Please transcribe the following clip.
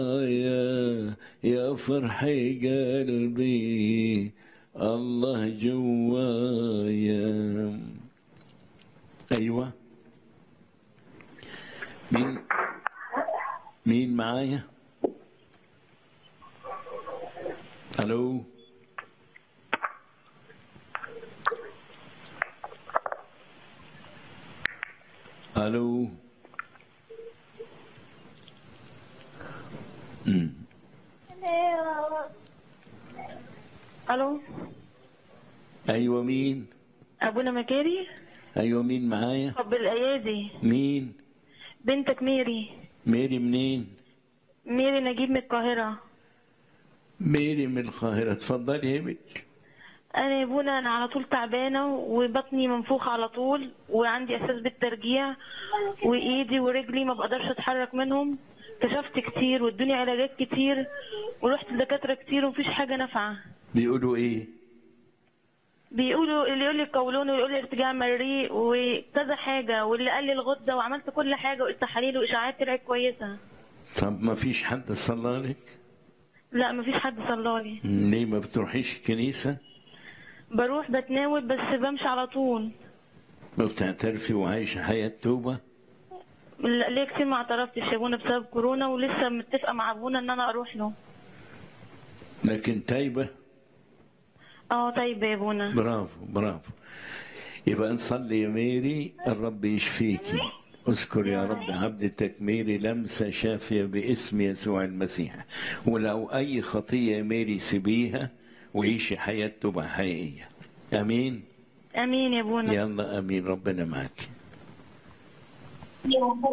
يا يا فرح قلبي الله جوايا ايوه مين مين معايا الو الو أمم. الو ايوه مين ابونا مكاري ايوه مين معايا طب الايادي مين بنتك ميري ميري منين ميري نجيب من القاهره ميري من القاهرة اتفضلي يا بنت انا يا ابونا انا على طول تعبانه وبطني منفوخه على طول وعندي احساس بالترجيع وايدي ورجلي ما بقدرش اتحرك منهم كشفت كتير وادوني علاجات كتير ورحت لدكاتره كتير ومفيش حاجه نافعه بيقولوا ايه بيقولوا اللي يقول لي قولون ويقول لي ارتجاع مريء وكذا حاجه واللي قال لي الغده وعملت كل حاجه والتحاليل واشاعات طلعت كويسه طب ما فيش حد صلى لك لا مفيش حد صلالي ليه ما بتروحيش الكنيسة بروح بتناول بس بمشي على طول ما بتعترفي وعايشة حياة توبة لا، ليه كتير ما اعترفتش يا ابونا بسبب كورونا ولسه متفقه مع ابونا ان انا اروح له لكن تايبة اه طيب يا ابونا برافو برافو يبقى نصلي يا ميري الرب يشفيكي اذكر يا رب عبدتك ميري لمسة شافية باسم يسوع المسيح ولو أي خطية يا ميري سيبيها وعيشي حياة توبة حقيقية أمين امين يا ابونا يلا أمين ربنا معك